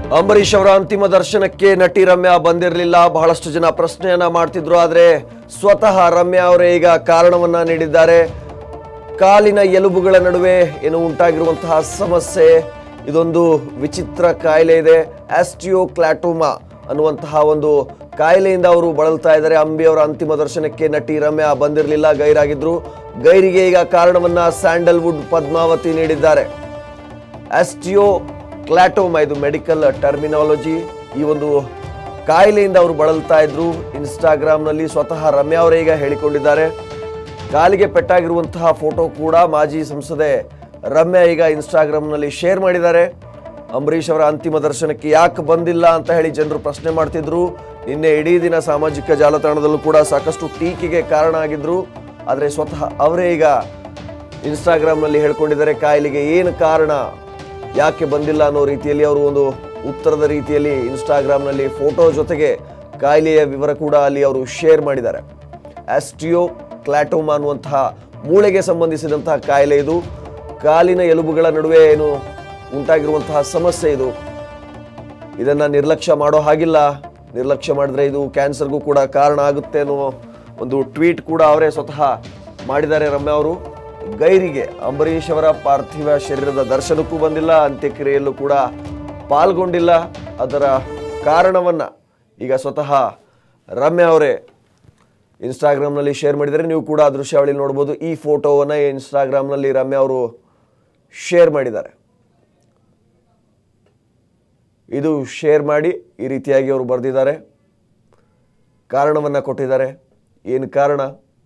ಅಂಬರೀಷ್ ಅವರ ಅಂತಿಮ ದರ್ಶನಕ್ಕೆ ನಟಿ ರಮ್ಯಾ ಬಂದಿರಲಿಲ್ಲ ಬಹಳಷ್ಟು ಜನ ಪ್ರಶ್ನೆಯನ್ನ ಮಾಡ್ತಿದ್ರು ಆದ್ರೆ ಸ್ವತಃ ರಮ್ಯಾ ಅವರೇ ಈಗ ಕಾರಣವನ್ನ ನೀಡಿದ್ದಾರೆ ಕಾಲಿನ ಎಲುಬುಗಳ ನಡುವೆ ಏನು ಉಂಟಾಗಿರುವಂತಹ ಸಮಸ್ಯೆ ಇದೊಂದು ವಿಚಿತ್ರ ಕಾಯಿಲೆ ಇದೆ ಆಸ್ಟಿಯೋ ಕ್ಲಾಟೋಮಾ ಅನ್ನುವಂತಹ ಒಂದು ಕಾಯಿಲೆಯಿಂದ ಅವರು ಬಳಲ್ತಾ ಇದ್ದಾರೆ ಅಂಬಿ ಅವರ ಅಂತಿಮ ದರ್ಶನಕ್ಕೆ ನಟಿ ರಮ್ಯಾ ಬಂದಿರಲಿಲ್ಲ ಗೈರಾಗಿದ್ರು ಗೈರಿಗೆ ಈಗ ಕಾರಣವನ್ನ ಸ್ಯಾಂಡಲ್ವುಡ್ ಪದ್ಮಾವತಿ ನೀಡಿದ್ದಾರೆ ಆಸ್ಟಿಯೋ ಕ್ಲಾಟೋಮಾ ಇದು ಮೆಡಿಕಲ್ ಟರ್ಮಿನಾಲಜಿ ಈ ಒಂದು ಕಾಯಿಲೆಯಿಂದ ಅವರು ಬಳಲ್ತಾ ಇದ್ರು ಇನ್ಸ್ಟಾಗ್ರಾಮ್ನಲ್ಲಿ ಸ್ವತಃ ರಮ್ಯಾ ಅವರೇ ಈಗ ಹೇಳಿಕೊಂಡಿದ್ದಾರೆ ಕಾಲಿಗೆ ಪೆಟ್ಟಾಗಿರುವಂತಹ ಫೋಟೋ ಕೂಡ ಮಾಜಿ ಸಂಸದೆ ರಮ್ಯಾ ಈಗ ಇನ್ಸ್ಟಾಗ್ರಾಮ್ನಲ್ಲಿ ಶೇರ್ ಮಾಡಿದ್ದಾರೆ ಅಂಬರೀಷ್ ಅವರ ಅಂತಿಮ ದರ್ಶನಕ್ಕೆ ಯಾಕೆ ಬಂದಿಲ್ಲ ಅಂತ ಹೇಳಿ ಜನರು ಪ್ರಶ್ನೆ ಮಾಡ್ತಿದ್ರು ನಿನ್ನೆ ಇಡೀ ದಿನ ಸಾಮಾಜಿಕ ಜಾಲತಾಣದಲ್ಲೂ ಕೂಡ ಸಾಕಷ್ಟು ಟೀಕೆಗೆ ಕಾರಣ ಆಗಿದ್ರು ಆದರೆ ಸ್ವತಃ ಅವರೇ ಈಗ ಇನ್ಸ್ಟಾಗ್ರಾಮ್ನಲ್ಲಿ ಹೇಳ್ಕೊಂಡಿದ್ದಾರೆ ಕಾಯಿಲೆಗೆ ಏನು ಕಾರಣ ಯಾಕೆ ಬಂದಿಲ್ಲ ಅನ್ನೋ ರೀತಿಯಲ್ಲಿ ಅವರು ಒಂದು ಉತ್ತರದ ರೀತಿಯಲ್ಲಿ ಇನ್ಸ್ಟಾಗ್ರಾಮ್ನಲ್ಲಿ ಫೋಟೋ ಜೊತೆಗೆ ಕಾಯಿಲೆಯ ವಿವರ ಕೂಡ ಅಲ್ಲಿ ಅವರು ಶೇರ್ ಮಾಡಿದ್ದಾರೆ ಆಸ್ಟಿಯೋ ಕ್ಲಾಟೋಮಾ ಅನ್ನುವಂತಹ ಮೂಳೆಗೆ ಸಂಬಂಧಿಸಿದಂತಹ ಕಾಯಿಲೆ ಇದು ಕಾಲಿನ ಎಲುಬುಗಳ ನಡುವೆ ಏನು ಉಂಟಾಗಿರುವಂತಹ ಸಮಸ್ಯೆ ಇದು ಇದನ್ನ ನಿರ್ಲಕ್ಷ್ಯ ಮಾಡೋ ಹಾಗಿಲ್ಲ ನಿರ್ಲಕ್ಷ್ಯ ಮಾಡಿದ್ರೆ ಇದು ಕ್ಯಾನ್ಸರ್ಗೂ ಕೂಡ ಕಾರಣ ಆಗುತ್ತೆ ಅನ್ನೋ ಒಂದು ಟ್ವೀಟ್ ಕೂಡ ಅವರೇ ಸ್ವತಃ ಮಾಡಿದ್ದಾರೆ ರಮ್ಯಾ ಅವರು ಗೈರಿಗೆ ಅಂಬರೀಷ್ ಅವರ ಪಾರ್ಥಿವ ಶರೀರದ ದರ್ಶನಕ್ಕೂ ಬಂದಿಲ್ಲ ಅಂತ್ಯಕ್ರಿಯೆಯಲ್ಲೂ ಕೂಡ ಪಾಲ್ಗೊಂಡಿಲ್ಲ ಅದರ ಕಾರಣವನ್ನ ಈಗ ಸ್ವತಃ ರಮ್ಯಾ ಅವರೇ ಇನ್ಸ್ಟಾಗ್ರಾಮ್ನಲ್ಲಿ ಶೇರ್ ಮಾಡಿದರೆ ನೀವು ಕೂಡ ಆ ದೃಶ್ಯಾವಳಿ ನೋಡ್ಬೋದು ಈ ಫೋಟೋವನ್ನು ಇನ್ಸ್ಟಾಗ್ರಾಮ್ನಲ್ಲಿ ರಮ್ಯಾ ಅವರು ಶೇರ್ ಮಾಡಿದ್ದಾರೆ ಇದು ಶೇರ್ ಮಾಡಿ ಈ ರೀತಿಯಾಗಿ ಅವರು ಬರೆದಿದ್ದಾರೆ ಕಾರಣವನ್ನು ಕೊಟ್ಟಿದ್ದಾರೆ ಏನು ಕಾರಣ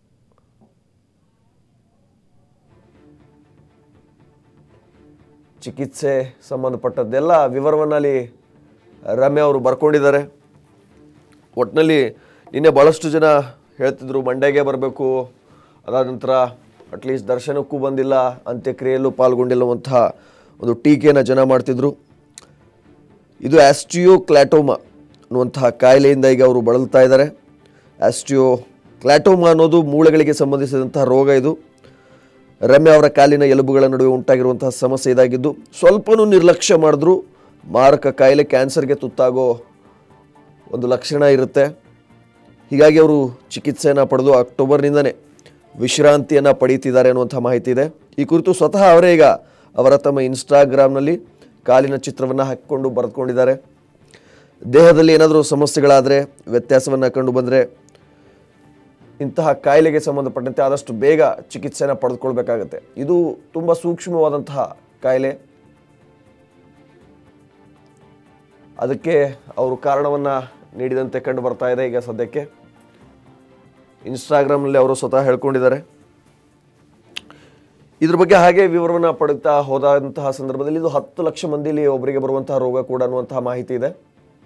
ಚಿಕಿತ್ಸೆ ಸಂಬಂಧಪಟ್ಟದ್ದೆಲ್ಲ ವಿವರವನ್ನು ಅಲ್ಲಿ ರಮ್ಯಾ ಅವರು ಬರ್ಕೊಂಡಿದ್ದಾರೆ ಒಟ್ಟಿನಲ್ಲಿ ನಿನ್ನೆ ಭಾಳಷ್ಟು ಜನ ಹೇಳ್ತಿದ್ರು ಮಂಡ್ಯಗೆ ಬರಬೇಕು ಅದಾದ ನಂತರ ಅಟ್ಲೀಸ್ಟ್ ದರ್ಶನಕ್ಕೂ ಬಂದಿಲ್ಲ ಅಂತ್ಯಕ್ರಿಯೆಯಲ್ಲೂ ಪಾಲ್ಗೊಂಡಿಲ್ಲವಂತಹ ಒಂದು ಟೀಕೆಯನ್ನು ಜನ ಮಾಡ್ತಿದ್ರು ಇದು ಆಸ್ಟಿಯೋ ಕ್ಲಾಟೋಮಾ ಅನ್ನುವಂತಹ ಕಾಯಿಲೆಯಿಂದ ಈಗ ಅವರು ಬಳಲ್ತಾ ಇದ್ದಾರೆ ಆಸ್ಟಿಯೋ ಕ್ಲಾಟೋಮಾ ಅನ್ನೋದು ಮೂಳೆಗಳಿಗೆ ಸಂಬಂಧಿಸಿದಂತಹ ರೋಗ ಇದು ರಮ್ಯಾ ಅವರ ಕಾಲಿನ ಎಲುಬುಗಳ ನಡುವೆ ಉಂಟಾಗಿರುವಂತಹ ಸಮಸ್ಯೆ ಇದಾಗಿದ್ದು ಸ್ವಲ್ಪನೂ ನಿರ್ಲಕ್ಷ್ಯ ಮಾಡಿದ್ರು ಮಾರಕ ಕಾಯಿಲೆ ಕ್ಯಾನ್ಸರ್ಗೆ ತುತ್ತಾಗೋ ಒಂದು ಲಕ್ಷಣ ಇರುತ್ತೆ ಹೀಗಾಗಿ ಅವರು ಚಿಕಿತ್ಸೆಯನ್ನು ಪಡೆದು ಅಕ್ಟೋಬರ್ನಿಂದನೇ ವಿಶ್ರಾಂತಿಯನ್ನು ಪಡೀತಿದ್ದಾರೆ ಅನ್ನುವಂಥ ಮಾಹಿತಿ ಇದೆ ಈ ಕುರಿತು ಸ್ವತಃ ಅವರೇ ಈಗ ಅವರ ತಮ್ಮ ಇನ್ಸ್ಟಾಗ್ರಾಮ್ನಲ್ಲಿ ಕಾಲಿನ ಚಿತ್ರವನ್ನು ಹಾಕಿಕೊಂಡು ಬರೆದುಕೊಂಡಿದ್ದಾರೆ ದೇಹದಲ್ಲಿ ಏನಾದರೂ ಸಮಸ್ಯೆಗಳಾದರೆ ವ್ಯತ್ಯಾಸವನ್ನು ಕಂಡು ಬಂದರೆ ಇಂತಹ ಕಾಯಿಲೆಗೆ ಸಂಬಂಧಪಟ್ಟಂತೆ ಆದಷ್ಟು ಬೇಗ ಚಿಕಿತ್ಸೆನ ಪಡೆದುಕೊಳ್ಬೇಕಾಗತ್ತೆ ಇದು ತುಂಬ ಸೂಕ್ಷ್ಮವಾದಂತಹ ಕಾಯಿಲೆ ಅದಕ್ಕೆ ಅವರು ಕಾರಣವನ್ನು ನೀಡಿದಂತೆ ಕಂಡು ಬರ್ತಾ ಇದೆ ಈಗ ಸದ್ಯಕ್ಕೆ ಇನ್ಸ್ಟಾಗ್ರಾಮ್ನಲ್ಲಿ ಅವರು ಸ್ವತಃ ಹೇಳ್ಕೊಂಡಿದ್ದಾರೆ ಇದ್ರ ಬಗ್ಗೆ ಹಾಗೆ ವಿವರವನ್ನು ಪಡುತ್ತಾ ಹೋದಂತಹ ಸಂದರ್ಭದಲ್ಲಿ ಇದು ಹತ್ತು ಲಕ್ಷ ಮಂದಿಲಿ ಒಬ್ಬರಿಗೆ ಬರುವಂತಹ ರೋಗ ಕೂಡ ಅನ್ನುವಂತಹ ಮಾಹಿತಿ ಇದೆ